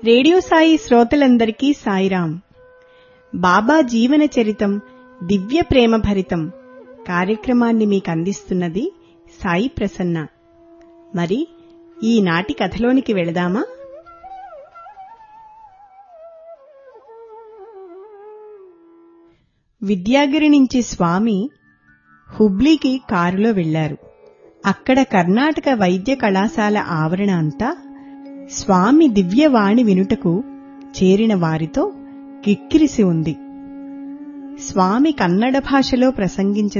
radio Sai శ్రోతలందరికీ సాయిరాం బాబా జీవన చరితం దివ్య ప్రేమ భరితం కార్యక్రమాన్ని మీకు అందిస్తున్నది సాయి ప్రసన్న మరి ఈనాటి కథలోనికి వెళదామా విద్యాగిరి నుంచి స్వామి హుబ్లీకి కారులో వెళ్లారు అక్కడ కర్ణాటక వైద్య కళాశాల ఆవరణ అంతా స్వామి దివ్యవాణి వినుటకు చేరిన వారితో కిక్కిరిసి ఉంది స్వామి కన్నడ భాషలో ప్రసంగించ